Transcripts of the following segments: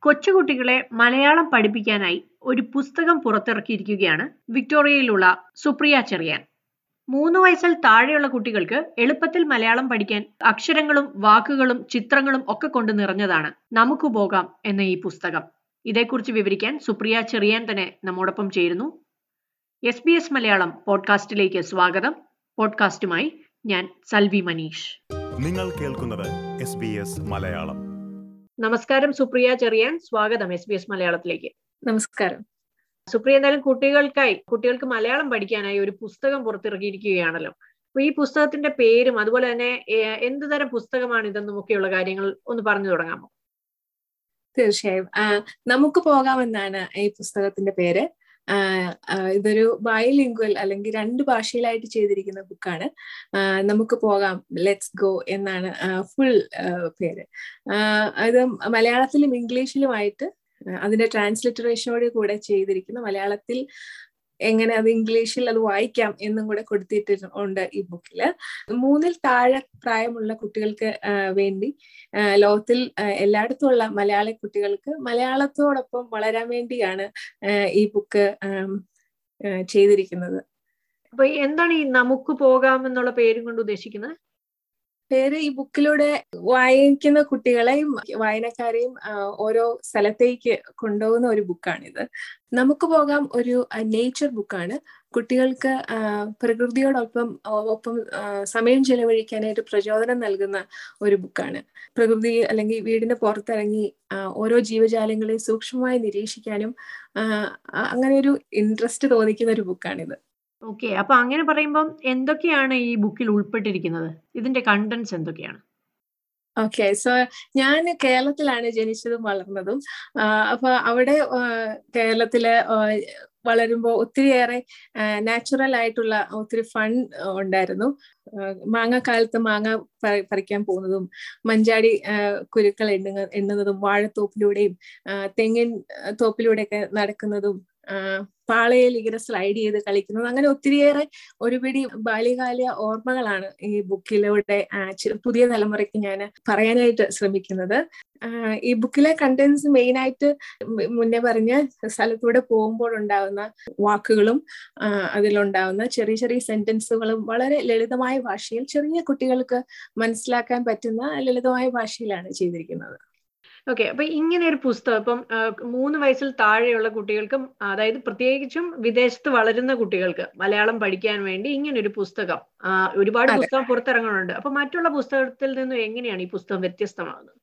കൊച്ചുകുട്ടികളെ മലയാളം പഠിപ്പിക്കാനായി ഒരു പുസ്തകം പുറത്തിറക്കിയിരിക്കുകയാണ് വിക്ടോറിയയിലുള്ള സുപ്രിയ ചെറിയാൻ മൂന്ന് വയസ്സിൽ താഴെയുള്ള കുട്ടികൾക്ക് എളുപ്പത്തിൽ മലയാളം പഠിക്കാൻ അക്ഷരങ്ങളും വാക്കുകളും ചിത്രങ്ങളും ഒക്കെ കൊണ്ട് നിറഞ്ഞതാണ് നമുക്ക് പോകാം എന്ന ഈ പുസ്തകം ഇതേക്കുറിച്ച് വിവരിക്കാൻ സുപ്രിയ ചെറിയാൻ തന്നെ നമ്മോടൊപ്പം ചേരുന്നു എസ് ബി എസ് മലയാളം പോഡ്കാസ്റ്റിലേക്ക് സ്വാഗതം പോഡ്കാസ്റ്റുമായി ഞാൻ സൽവി മനീഷ് നിങ്ങൾ കേൾക്കുന്നത് എസ് ബി എസ് മലയാളം നമസ്കാരം സുപ്രിയ ചെറിയാൻ സ്വാഗതം എസ് ബി എസ് മലയാളത്തിലേക്ക് നമസ്കാരം സുപ്രിയ എന്തായാലും കുട്ടികൾക്കായി കുട്ടികൾക്ക് മലയാളം പഠിക്കാനായി ഒരു പുസ്തകം പുറത്തിറക്കിയിരിക്കുകയാണല്ലോ അപ്പൊ ഈ പുസ്തകത്തിന്റെ പേരും അതുപോലെ തന്നെ ഏർ, എന്ത് തരം പുസ്തകമാണ് ഇതെന്നും ഒക്കെയുള്ള കാര്യങ്ങൾ ഒന്ന് പറഞ്ഞു തുടങ്ങാമോ തീർച്ചയായും ആ, നമുക്ക് പോകാമെന്നാണ് ഈ പുസ്തകത്തിന്റെ പേര് ആ, ആ, ഇതൊരു ബയോലിംഗ്വൽ അല്ലെങ്കിൽ രണ്ട് ഭാഷയിലായിട്ട് ചെയ്തിരിക്കുന്ന ബുക്കാണ് നമുക്ക് പോകാം ലെറ്റ്സ് ഗോ എന്നാണ് ഫുൾ പേര് ആ, ഇത് മലയാളത്തിലും ഇംഗ്ലീഷിലുമായിട്ട് അതിന്റെ ട്രാൻസ്ലിറ്ററേഷനോട് കൂടെ ചെയ്തിരിക്കുന്ന മലയാളത്തിൽ എങ്ങനെ അത് ഇംഗ്ലീഷിൽ അത് വായിക്കാം എന്നും കൂടെ കൊടുത്തിട്ടുണ്ട് ഈ ബുക്കില് മൂന്നിൽ താഴെ പ്രായമുള്ള കുട്ടികൾക്ക് ആ, വേണ്ടി ആ, ലോകത്തിൽ ആ, എല്ലായിടത്തുമുള്ള മലയാളി കുട്ടികൾക്ക് മലയാളത്തോടൊപ്പം വളരാൻ വേണ്ടിയാണ് ആ, ഈ ബുക്ക് ആം, ആ, ചെയ്തിരിക്കുന്നത് അപ്പൊ എന്താണ് ഈ നമുക്ക് പോകാം എന്നുള്ള പേരും കൊണ്ട് ഉദ്ദേശിക്കുന്നത് പേര് ഈ ബുക്കിലൂടെ വായിക്കുന്ന കുട്ടികളെയും വായനക്കാരെയും ആ, ഓരോ സ്ഥലത്തേക്ക് കൊണ്ടുപോകുന്ന ഒരു ബുക്കാണിത് നമുക്ക് പോകാം ഒരു നേച്ചർ ബുക്കാണ് കുട്ടികൾക്ക് ആ, പ്രകൃതിയോടൊപ്പം ആ, ഒപ്പം ആ, സമയം ചെലവഴിക്കാനായിട്ട് പ്രചോദനം നൽകുന്ന ഒരു ബുക്കാണ് പ്രകൃതി അല്ലെങ്കിൽ വീടിന് പുറത്തിറങ്ങി ആ, ഓരോ ജീവജാലങ്ങളെ സൂക്ഷ്മമായി നിരീക്ഷിക്കാനും ആ, ആ, അങ്ങനെ ഒരു ഇൻട്രസ്റ്റ് തോന്നിക്കുന്ന ഒരു ബുക്കാണിത് ഓക്കെ അപ്പൊ അങ്ങനെ പറയുമ്പോൾ എന്തൊക്കെയാണ് ഈ ബുക്കിൽ ഉൾപ്പെട്ടിരിക്കുന്നത് ഇതിന്റെ കണ്ടന്റ്സ് എന്തൊക്കെയാണ് ഓക്കെ സോ ഞാൻ കേരളത്തിലാണ് ജനിച്ചതും വളർന്നതും ആ, അപ്പൊ അവിടെ ആ, കേരളത്തില് ആ, വളരുമ്പോൾ ഒത്തിരിയേറെ നാച്ചുറൽ ആയിട്ടുള്ള ഒത്തിരി ഫൺ ഉണ്ടായിരുന്നു ആ, മാങ്ങാക്കാലത്ത് മാങ്ങ പറി- പറിക്കാൻ പോകുന്നതും മഞ്ചാടി ആ, കുരുക്കൾ എണ്ണുക എണ്ണുന്നതും വാഴത്തോപ്പിലൂടെയും ആ, തെങ്ങിൻ തോപ്പിലൂടെയൊക്കെ നടക്കുന്നതും ആ, പാളയിൽ ഇങ്ങനെ സ്ലൈഡ് ചെയ്ത് കളിക്കുന്നതും അങ്ങനെ ഒത്തിരിയേറെ ഒരുപിടി ബാല്യകാല ഓർമ്മകളാണ് ഈ ബുക്കിലൂടെ ആ, ചി- പുതിയ തലമുറയ്ക്ക് ഞാൻ പറയാനായിട്ട് ശ്രമിക്കുന്നത് ആ, ഈ ബുക്കിലെ കണ്ടന്റ്സ് മെയിൻ ആയിട്ട് മു- മുന്നേ പറഞ്ഞ സ്ഥലത്തൂടെ പോകുമ്പോൾ ഉണ്ടാകുന്ന വാക്കുകളും ആ, അതിലുണ്ടാകുന്ന ചെറിയ ചെറിയ സെന്റൻസുകളും വളരെ ലളിതമായ ഭാഷയിൽ ചെറിയ കുട്ടികൾക്ക് മനസ്സിലാക്കാൻ പറ്റുന്ന ലളിതമായ ഭാഷയിലാണ് ചെയ്തിരിക്കുന്നത് ഓക്കെ അപ്പൊ ഇങ്ങനെ ഒരു പുസ്തകം ഇപ്പം ആ, മൂന്ന് വയസ്സിൽ താഴെയുള്ള കുട്ടികൾക്കും അതായത് പ്രത്യേകിച്ചും വിദേശത്ത് വളരുന്ന കുട്ടികൾക്ക് മലയാളം പഠിക്കാൻ വേണ്ടി ഇങ്ങനെ ഒരു പുസ്തകം ആ, ഒരുപാട് അതെ. പുസ്തകം പുറത്തിറങ്ങുന്നുണ്ട് അപ്പൊ മറ്റുള്ള പുസ്തകത്തിൽ നിന്നും എങ്ങനെയാണ് ഈ പുസ്തകം വ്യത്യസ്തമാകുന്നത്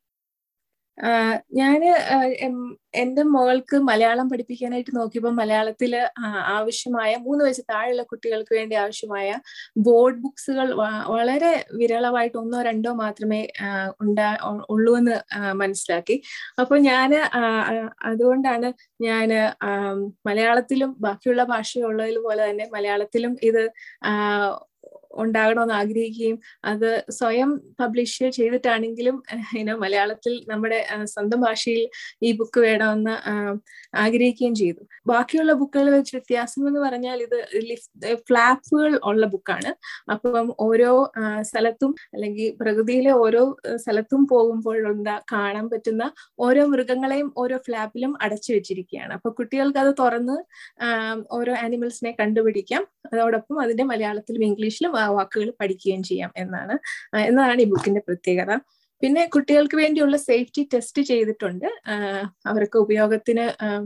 ഞാൻ എൻ്റെ മകൾക്ക് മലയാളം പഠിപ്പിക്കാനായിട്ട് നോക്കിയപ്പോൾ മലയാളത്തില് ആ, ആവശ്യമായ മൂന്ന് വയസ്സ് താഴെയുള്ള കുട്ടികൾക്ക് വേണ്ടി ആവശ്യമായ ബോർഡ് ബുക്സുകൾ വളരെ വിരളമായിട്ട് ഒന്നോ രണ്ടോ മാത്രമേ ആ, ഉണ്ടാ ഉ- ഉള്ളൂ എന്ന് ആ, മനസ്സിലാക്കി അപ്പൊ ഞാൻ അതുകൊണ്ടാണ് ഞാൻ മലയാളത്തിലും ബാക്കിയുള്ള ഭാഷയുള്ളതിൽ പോലെ തന്നെ മലയാളത്തിലും ഇത് ആ, ഉണ്ടാകണമെന്ന് ആഗ്രഹിക്കുകയും അത് സ്വയം പബ്ലിഷ് ചെയ്തിട്ടാണെങ്കിലും ഇനോ മലയാളത്തിൽ നമ്മുടെ ആ, സ്വന്തം ഭാഷയിൽ ഈ ബുക്ക് വേണമെന്ന് ആ, ആഗ്രഹിക്കുകയും ചെയ്തു ബാക്കിയുള്ള ബുക്കുകൾ വെച്ച് വ്യത്യാസം എന്ന് പറഞ്ഞാൽ ഇത് ഫ്ലാപ്പുകൾ ഉള്ള ബുക്കാണ് അപ്പം ഓരോ ആ, സ്ഥലത്തും അല്ലെങ്കിൽ പ്രകൃതിയിലെ ഓരോ ആ, സ്ഥലത്തും പോകുമ്പോഴുണ്ടാ കാണാൻ പറ്റുന്ന ഓരോ മൃഗങ്ങളെയും ഓരോ ഫ്ലാപ്പിലും അടച്ചു വെച്ചിരിക്കുകയാണ് അപ്പൊ കുട്ടികൾക്ക് അത് തുറന്ന് ആ, ഓരോ ആനിമൽസിനെ കണ്ടുപിടിക്കാം അതോടൊപ്പം അതിന്റെ മലയാളത്തിലും ഇംഗ്ലീഷിലും ആ വാക്കുകൾ പഠിക്കുകയും ചെയ്യാം എന്നാണ് ആ, എന്നതാണ് ഈ ബുക്കിന്റെ പ്രത്യേകത പിന്നെ കുട്ടികൾക്ക് വേണ്ടിയുള്ള സേഫ്റ്റി ടെസ്റ്റ് ചെയ്തിട്ടുണ്ട് ആ, അവർക്ക് ഉപയോഗത്തിന്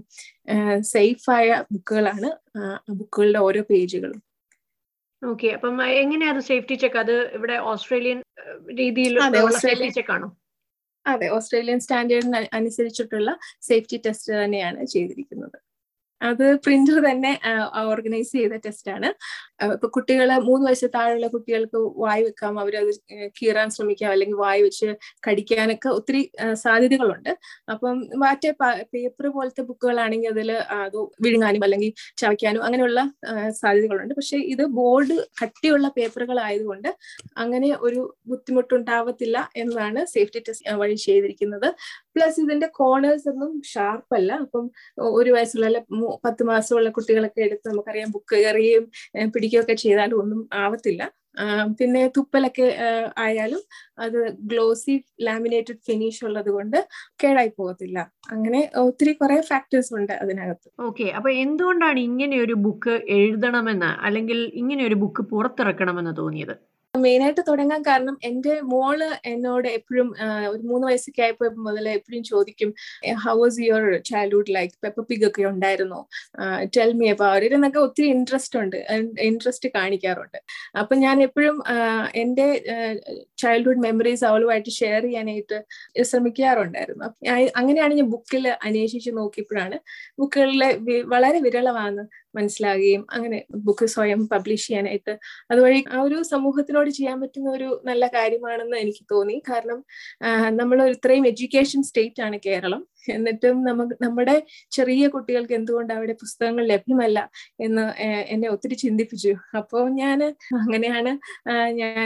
സേഫ് ആയ ബുക്കുകളാണ് ആ, ബുക്കുകളുടെ ഓരോ പേജുകളും ഓക്കെ അപ്പം എങ്ങനെയാ അത് സേഫ്റ്റി ചെക്ക് അത് ഇവിടെ ഓസ്ട്രേലിയൻ ഏഹ്, രീതിയിൽ അതെ, സേഫ്റ്റി ഓസ്ട്രേലിയൻ- ചെക്ക് ആണോ അതെ ഓസ്ട്രേലിയൻ സ്റ്റാൻഡേർഡിന് അനുസരിച്ചിട്ടുള്ള സേഫ്റ്റി ടെസ്റ്റ് തന്നെയാണ് ചെയ്തിരിക്കുന്നത് അത് പ്രിന്റർ തന്നെ ഓർഗനൈസ് ചെയ്ത ടെസ്റ്റ് ആണ് ഇപ്പൊ കുട്ടികള് മൂന്ന് വയസ്സ് താഴെയുള്ള കുട്ടികൾക്ക് വായി വെക്കാം അവരത് കീറാൻ ശ്രമിക്കാം അല്ലെങ്കിൽ വായി വെച്ച് കടിക്കാനൊക്കെ ഒത്തിരി ആ, സാധ്യതകളുണ്ട് അപ്പം മറ്റേ പേപ്പർ പോലത്തെ ബുക്കുകളാണെങ്കിൽ അതിൽ അത് വിഴുങ്ങാനും അല്ലെങ്കിൽ ചവയ്ക്കാനും അങ്ങനെയുള്ള ആ, സാധ്യതകളുണ്ട് പക്ഷെ ഇത് ബോർഡ് കട്ടിയുള്ള പേപ്പറുകൾ ആയതുകൊണ്ട് അങ്ങനെ ഒരു ബുദ്ധിമുട്ടുണ്ടാവത്തില്ല എന്നതാണ് സേഫ്റ്റി ടെസ്റ്റ് വഴി ചെയ്തിരിക്കുന്നത് പ്ലസ് ഇതിന്റെ കോർണേഴ്സ് ഒന്നും ഷാർപ്പ് അല്ല അപ്പം ഒരു വയസ്സുള്ള അല്ല മൂ- പത്ത് മാസമുള്ള കുട്ടികളൊക്കെ എടുത്ത് നമുക്കറിയാം ബുക്ക് എറിയുകയും ഏഹ് പിടിക്കുകയൊക്കെ ചെയ്താലും ഒന്നും ആവത്തില്ല പിന്നെ തുപ്പലൊക്കെ ആയാലും അത് ഗ്ലോസി ലാമിനേറ്റഡ് ഫിനിഷ് ഉള്ളത് കൊണ്ട് കേടായി പോകത്തില്ല അങ്ങനെ ഒത്തിരി കുറെ ഫാക്ടേഴ്സ് ഉണ്ട് അതിനകത്ത് ഓക്കെ അപ്പൊ എന്തുകൊണ്ടാണ് ഇങ്ങനെ ഒരു ബുക്ക് എഴുതണമെന്ന് അല്ലെങ്കിൽ ഇങ്ങനെ ഒരു ബുക്ക് പുറത്തിറക്കണമെന്ന് തോന്നിയത് മെയിനായിട്ട് തുടങ്ങാൻ കാരണം എൻ്റെ മോള് എന്നോട് എപ്പോഴും ഒരു മൂന്ന് വയസ്സൊക്കെ ആയപ്പോ മുതൽ എപ്പോഴും ചോദിക്കും how was your childhood like pepper pig ഒക്കെ ഉണ്ടായിരുന്നോ ടെൽ മി അബൌട്ട് ഇറ്റ് എന്നൊക്കെ ഒത്തിരി ഇൻട്രസ്റ്റ് ഉണ്ട് ഇൻട്രസ്റ്റ് കാണിക്കാറുണ്ട് അപ്പൊ ഞാൻ എപ്പോഴും എൻ്റെ ചൈൽഡ്ഹുഡ് മെമ്മറീസ് അവളുമായിട്ട് ഷെയർ ചെയ്യാനായിട്ട് ശ്രമിക്കാറുണ്ടായിരുന്നു അങ്ങനെയാണ് ഞാൻ ബുക്കിൽ അന്വേഷിച്ച് നോക്കിയപ്പോഴാണ് ബുക്കുകളിലെ വളരെ വിരളമാണ് മനസ്സിലാകുകയും അങ്ങനെ ബുക്ക് സ്വയം പബ്ലിഷ് ചെയ്യാനായിട്ട് അതുവഴി ആ ഒരു സമൂഹത്തിനോട് ചെയ്യാൻ പറ്റുന്ന ഒരു നല്ല കാര്യമാണെന്ന് എനിക്ക് തോന്നി കാരണം നമ്മൾ ഇത്രയും എഡ്യൂക്കേഷൻ സ്റ്റേറ്റ് ആണ് കേരളം എന്നിട്ടും നമുക്ക് നമ്മുടെ ചെറിയ കുട്ടികൾക്ക് എന്തുകൊണ്ട് അവിടെ പുസ്തകങ്ങൾ ലഭ്യമല്ല എന്ന് എന്നെ ഒത്തിരി ചിന്തിപ്പിച്ചു അപ്പോൾ ഞാൻ അങ്ങനെയാണ് ഞാൻ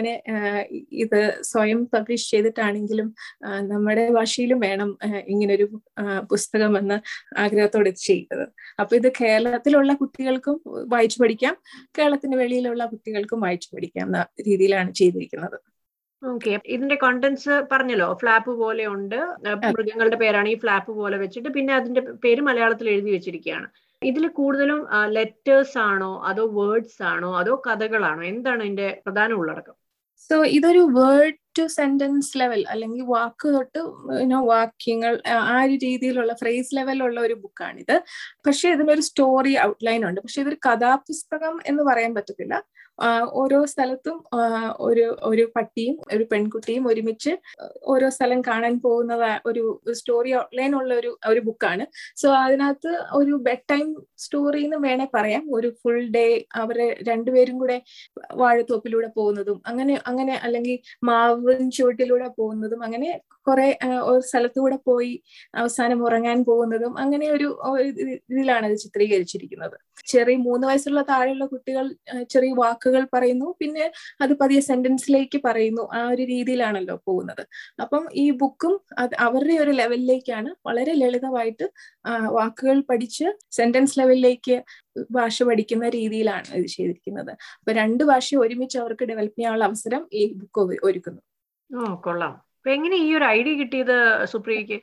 ഇത് സ്വയം പബ്ലിഷ് ചെയ്തിട്ടാണെങ്കിലും നമ്മുടെ ഭാഷയിലും വേണം ഇങ്ങനൊരു പുസ്തകം എന്ന ആഗ്രഹത്തോടെ ചെയ്തത് അപ്പൊ ഇത് കേരളത്തിലുള്ള കുട്ടികൾക്കും വായിച്ചു പഠിക്കാം കേരളത്തിന് വെളിയിലുള്ള കുട്ടികൾക്കും വായിച്ചു പഠിക്കാം എന്ന രീതിയിലാണ് ചെയ്തിരിക്കുന്നത് ഓക്കെ ഇതിന്റെ കണ്ടന്റ്സ് പറഞ്ഞല്ലോ ഫ്ലാപ്പ് പോലെ ഉണ്ട് മൃഗങ്ങളുടെ പേരാണ് ഈ ഫ്ലാപ്പ് പോലെ വെച്ചിട്ട് പിന്നെ അതിന്റെ പേര് മലയാളത്തിൽ എഴുതി വെച്ചിരിക്കുകയാണ് ഇതിൽ കൂടുതലും ലെറ്റേഴ്സ് ആണോ അതോ വേർഡ്സ് ആണോ അതോ കഥകളാണോ എന്താണ് ഇതിന്റെ പ്രധാന ഉള്ളടക്കം സോ ഇതൊരു വേർഡ് ടു സെന്റൻസ് ലെവൽ അല്ലെങ്കിൽ വാക്ക് തൊട്ട് യുനോ വാക്യങ്ങൾ ആ ഒരു രീതിയിലുള്ള ഫ്രേസ് ലെവലുള്ള ഒരു ബുക്കാണിത് പക്ഷെ ഇതിനൊരു സ്റ്റോറി ഔട്ട്ലൈൻ ഉണ്ട് പക്ഷെ ഇതൊരു കഥാപുസ്തകം എന്ന് പറയാൻ പറ്റത്തില്ല ഓരോ സ്ഥലത്തും ഒരു ഒരു പട്ടിയും ഒരു പെൺകുട്ടിയും ഒരുമിച്ച് ഓരോ സ്ഥലം കാണാൻ പോകുന്ന ഒരു സ്റ്റോറി ഔട്ട്ലൈൻ ഉള്ള ഒരു ഒരു ബുക്കാണ് സോ അതിനകത്ത് ഒരു ബെഡ് ടൈം സ്റ്റോറി എന്ന് വേണേ പറയാം ഒരു ഫുൾ ഡേ അവരെ രണ്ടുപേരും കൂടെ വാഴത്തോപ്പിലൂടെ പോകുന്നതും അങ്ങനെ അങ്ങനെ അല്ലെങ്കിൽ മാവിൻ ചുവട്ടിലൂടെ പോകുന്നതും അങ്ങനെ കുറെ ഒരു സ്ഥലത്തൂടെ പോയി അവസാനം ഉറങ്ങാൻ പോകുന്നതും അങ്ങനെ ഒരു ഇതിലാണ് അത് ചിത്രീകരിച്ചിരിക്കുന്നത് ചെറിയ മൂന്ന് വയസ്സുള്ള താഴെയുള്ള കുട്ടികൾ ചെറിയ വാക്കുകൾ പറയുന്നു പിന്നെ അത് പതിയെ സെന്റൻസിലേക്ക് പറയുന്നു ആ ഒരു രീതിയിലാണല്ലോ പോകുന്നത് അപ്പം ഈ ബുക്കും അത് അവരുടെ ഒരു ലെവലിലേക്കാണ് വളരെ ലളിതമായിട്ട് വാക്കുകൾ പഠിച്ച് സെന്റൻസ് ലെവലിലേക്ക് ഭാഷ പഠിക്കുന്ന രീതിയിലാണ് ഇത് ചെയ്തിരിക്കുന്നത് അപ്പൊ രണ്ട് ഭാഷ ഒരുമിച്ച് അവർക്ക് ഡെവലപ്പ് ചെയ്യാനുള്ള അവസരം ഈ ബുക്ക് ഒരുക്കുന്നു ഓ കൊള്ളാം അപ്പൊ എങ്ങനെ ഈ ഒരു ഐഡിയ കിട്ടിയത് സുപ്രിയക്ക്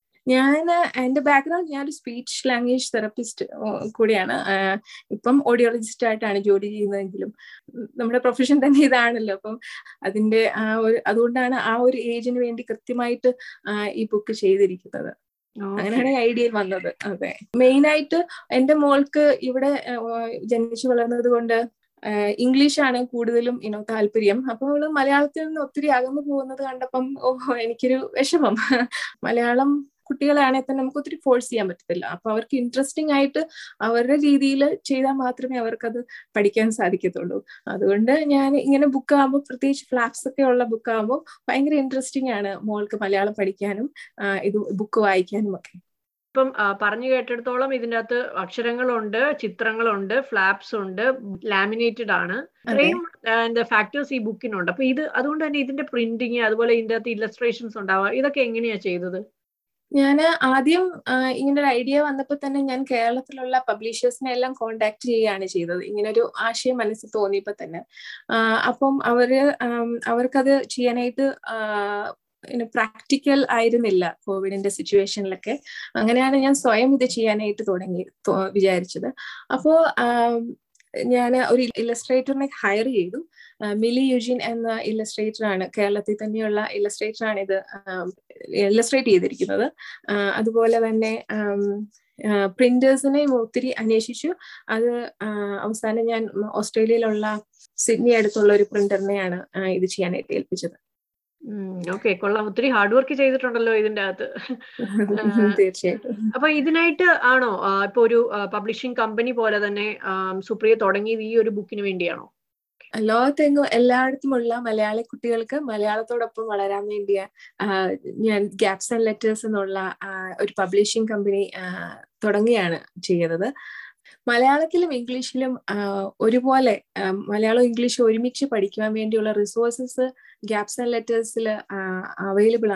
ഞാൻ എന്റെ ബാക്ക്ഗ്രൗണ്ട് ഞാൻ ഒരു സ്പീച്ച് ലാംഗ്വേജ് തെറപ്പിസ്റ്റ് കൂടിയാണ് ഇപ്പം ഓഡിയോളജിസ്റ്റ് ആയിട്ടാണ് ജോലി ചെയ്യുന്നതെങ്കിലും നമ്മുടെ പ്രൊഫഷൻ തന്നെ ഇതാണല്ലോ അപ്പം അതിന്റെ ആ ഒരു അതുകൊണ്ടാണ് ആ ഒരു ഏജിന് വേണ്ടി കൃത്യമായിട്ട് ഈ ബുക്ക് ചെയ്തിരിക്കുന്നത് അങ്ങനെയാണ് ഐഡിയയിൽ വന്നത് അതെ മെയിൻ ആയിട്ട് എന്റെ മോൾക്ക് ഇവിടെ ജനിച്ചു വളർന്നത് കൊണ്ട് ഇംഗ്ലീഷാണ് കൂടുതലും ഇനോ താല്പര്യം അപ്പോൾ അവള് മലയാളത്തിൽ നിന്ന് ഒത്തിരി അകന്നു പോകുന്നത് കണ്ടപ്പം ഓഹോ എനിക്കൊരു വിഷമം മലയാളം കുട്ടികളാണെങ്കിൽ തന്നെ നമുക്ക് ഒത്തിരി ഫോഴ്സ് ചെയ്യാൻ പറ്റത്തില്ല അപ്പൊ അവർക്ക് ഇൻട്രസ്റ്റിംഗ് ആയിട്ട് അവരുടെ രീതിയിൽ ചെയ്താൽ മാത്രമേ അവർക്കത് പഠിക്കാൻ സാധിക്കത്തുള്ളൂ അതുകൊണ്ട് ഞാൻ ഇങ്ങനെ ബുക്ക് ആകുമ്പോൾ പ്രത്യേകിച്ച് ഫ്ലാപ്സ് ഒക്കെ ഉള്ള ബുക്ക് ആകുമ്പോൾ ഭയങ്കര ഇൻട്രസ്റ്റിംഗ് ആണ് മോൾക്ക് മലയാളം പഠിക്കാനും ഇത് ബുക്ക് വായിക്കാനും ഒക്കെ ഇപ്പം പറഞ്ഞു കേട്ടിടത്തോളം ഇതിൻ്റെ അകത്ത് അക്ഷരങ്ങളുണ്ട് ചിത്രങ്ങളുണ്ട് ഫ്ലാപ്സ് ഉണ്ട് ലാമിനേറ്റഡ് ആണ് ഇത്രയും എന്താ ഫാക്ടേഴ്സ് ഈ ബുക്കിനുണ്ട് അപ്പൊ ഇത് അതുകൊണ്ട് തന്നെ ഇതിന്റെ പ്രിന്റിങ് അതുപോലെ ഇതിന്റെ അകത്ത് ഇല്ലസ്ട്രേഷൻസ് ഉണ്ടാവുക ഇതൊക്കെ എങ്ങനെയാ ചെയ്തത് ഞാൻ ആദ്യം ഇങ്ങനെ ഒരു ഐഡിയ വന്നപ്പോൾ തന്നെ ഞാൻ കേരളത്തിലുള്ള പബ്ലിഷേഴ്സിനെ എല്ലാം കോണ്ടാക്ട് ചെയ്യുകയാണ് ചെയ്തത് ഇങ്ങനെ ഒരു ആശയം മനസ്സിൽ തോന്നിയപ്പോൾ തന്നെ അപ്പം അവര് അവർക്കത് ചെയ്യാനായിട്ട് പ്രാക്ടിക്കൽ ആയിരുന്നില്ല കോവിഡിന്റെ സിറ്റുവേഷനിലൊക്കെ അങ്ങനെയാണ് ഞാൻ സ്വയം ഇത് ചെയ്യാനായിട്ട് തുടങ്ങി വിചാരിച്ചത് അപ്പോ ഞാൻ ഒരു ഇല്ലസ്ട്രേറ്ററിനെ ഹയർ ചെയ്തു മിലി യുജിൻ എന്ന ഇല്ലസ്ട്രേറ്റർ ആണ് കേരളത്തിൽ തന്നെയുള്ള ഇല്ലസ്ട്രേറ്റർ ആണ് ഇത് ഇല്ലസ്ട്രേറ്റ് ചെയ്തിരിക്കുന്നത് അതുപോലെ തന്നെ പ്രിന്റേഴ്സിനെ ഒത്തിരി അന്വേഷിച്ചു അത് അവസാനം ഞാൻ ഓസ്ട്രേലിയയിലുള്ള സിഡ്നി അടുത്തുള്ള ഒരു പ്രിന്ററിനെയാണ് ഇത് ചെയ്യാനായിട്ട് ഏൽപ്പിച്ചത് ഓക്കെ കൊള്ളാം ഒത്തിരി ഹാർഡ് വർക്ക് ചെയ്തിട്ടുണ്ടല്ലോ ഇതിന്റെ അകത്ത് തീർച്ചയായിട്ടും അപ്പൊ ഇതിനായിട്ട് ആണോ ഇപ്പൊ ഒരു പബ്ലിഷിംഗ് കമ്പനി പോലെ തന്നെ സുപ്രിയ തുടങ്ങിയത് ഈ ഒരു ബുക്കിന് വേണ്ടിയാണോ ലോകത്തെങ്ങും എല്ലായിടത്തുമുള്ള മലയാളി കുട്ടികൾക്ക് മലയാളത്തോടൊപ്പം വളരാൻ വേണ്ടിയ ഞാൻ ഗ്യാപ്സ് ആൻഡ് ലെറ്റേഴ്സ് എന്നുള്ള ഒരു പബ്ലിഷിംഗ് കമ്പനി തുടങ്ങിയാണ് ചെയ്തത് മലയാളത്തിലും ഇംഗ്ലീഷിലും ഒരുപോലെ മലയാളം ഇംഗ്ലീഷ് ഒരുമിച്ച് പഠിക്കുവാൻ വേണ്ടിയുള്ള റിസോഴ്സസ് ഗ്യാപ്സ് ആൻഡ് ലെറ്റേഴ്സിൽ അവൈലബിൾ ആണ്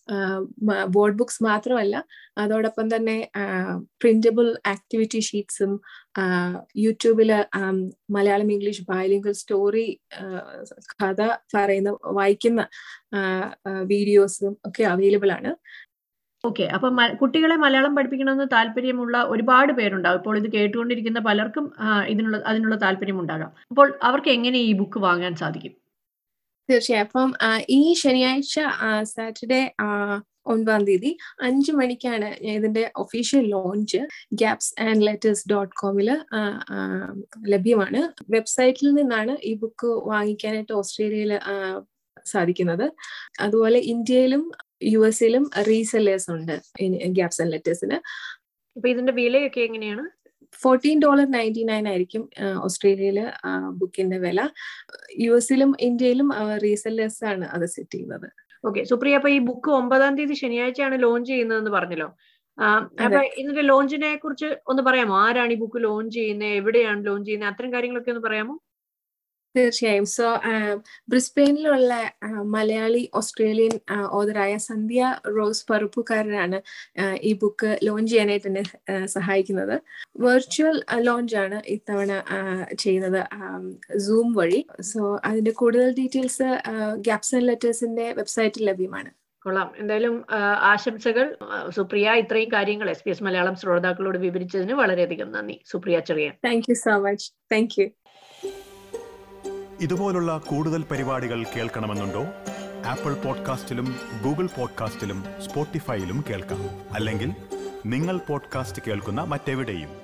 ബോർഡ് ബുക്സ് മാത്രമല്ല അതോടൊപ്പം തന്നെ പ്രിന്റബിൾ ആക്ടിവിറ്റി ഷീറ്റ്സും യൂട്യൂബിൽ മലയാളം ഇംഗ്ലീഷ് ബയലിംഗൽ സ്റ്റോറി കഥ പറയുന്ന വായിക്കുന്ന വീഡിയോസും ഒക്കെ അവൈലബിൾ ആണ് ഓക്കെ അപ്പൊ കുട്ടികളെ മലയാളം പഠിപ്പിക്കണമെന്ന് താല്പര്യമുള്ള ഒരുപാട് പേരുണ്ടാവും ഇപ്പോൾ ഇത് കേട്ടുകൊണ്ടിരിക്കുന്ന പലർക്കും ഇതിനുള്ള അതിനുള്ള താല്പര്യം ഉണ്ടാകാം അപ്പോൾ അവർക്ക് എങ്ങനെ ഈ ബുക്ക് വാങ്ങാൻ സാധിക്കും തീർച്ചയായും അപ്പം ഈ ശനിയാഴ്ച സാറ്റർഡേ ഒൻപതാം തീയതി അഞ്ചു മണിക്കാണ് ഇതിന്റെ official launch gaps and letters dot കോമില് ലഭ്യമാണ് വെബ്സൈറ്റിൽ നിന്നാണ് ഈ ബുക്ക് വാങ്ങിക്കാനായിട്ട് ഓസ്ട്രേലിയയിൽ സാധിക്കുന്നത് അതുപോലെ ഇന്ത്യയിലും യു എസിലും റീസെല്ലേഴ്സ് ഉണ്ട് ഗ്യാപ്സ് ആൻഡ് ലെറ്റേഴ്സിന് അപ്പൊ ഇതിന്റെ വിലയൊക്കെ എങ്ങനെയാണ് ഫോർട്ടീൻ ഡോളർ നയൻറ്റി നയൻ ആയിരിക്കും ഓസ്ട്രേലിയയില് ബുക്കിന്റെ വില യു എസിലും ഇന്ത്യയിലും റീസെല്ലേഴ്സ് ആണ് അത് സെറ്റ് ചെയ്യുന്നത് ഓക്കെ സുപ്രിയ അപ്പൊ ഈ ബുക്ക് ഒമ്പതാം തീയതി ശനിയാഴ്ചയാണ് ലോഞ്ച് ചെയ്യുന്നതെന്ന് പറഞ്ഞല്ലോ അപ്പൊ ഇതിന്റെ ലോഞ്ചിനെ കുറിച്ച് ഒന്ന് പറയാമോ ആരാണ് ഈ ബുക്ക് ലോഞ്ച് ചെയ്യുന്നത് എവിടെയാണ് ലോഞ്ച് ചെയ്യുന്നത് അത്തരം കാര്യങ്ങളൊക്കെ ഒന്ന് പറയാമോ തീർച്ചയായും സോ ബ്രിസ്ബെയിനിലുള്ള മലയാളി ഓസ്ട്രേലിയൻ ഓതറായ സന്ധ്യ റോസ് പറുപ്പുകാരനാണ് ഈ ബുക്ക് ലോഞ്ച് ചെയ്യാനായിട്ട് എന്നെ സഹായിക്കുന്നത് വെർച്വൽ ലോഞ്ചാണ് ഇത്തവണ ചെയ്യുന്നത് സൂം വഴി സോ അതിന്റെ കൂടുതൽ ഡീറ്റെയിൽസ് ഗ്യാപ്സ് ആൻഡ് ലെറ്റേഴ്സിന്റെ വെബ്സൈറ്റിൽ ലഭ്യമാണ് കൊള്ളാം എന്തായാലും ആശംസകൾ സുപ്രിയ ഇത്രയും കാര്യങ്ങൾ എസ് പി എസ് മലയാളം ശ്രോതാക്കളോട് വിവരിച്ചതിന് വളരെയധികം നന്ദി സുപ്രിയ ചെറിയ thank you so much thank you ഇതുപോലുള്ള കൂടുതൽ പരിപാടികൾ കേൾക്കണമെന്നുണ്ടോ ആപ്പിൾ പോഡ്കാസ്റ്റിലും ഗൂഗിൾ പോഡ്കാസ്റ്റിലും സ്പോട്ടിഫൈയിലും കേൾക്കാം അല്ലെങ്കിൽ നിങ്ങൾ പോഡ്കാസ്റ്റ് കേൾക്കുന്ന മറ്റെവിടെയും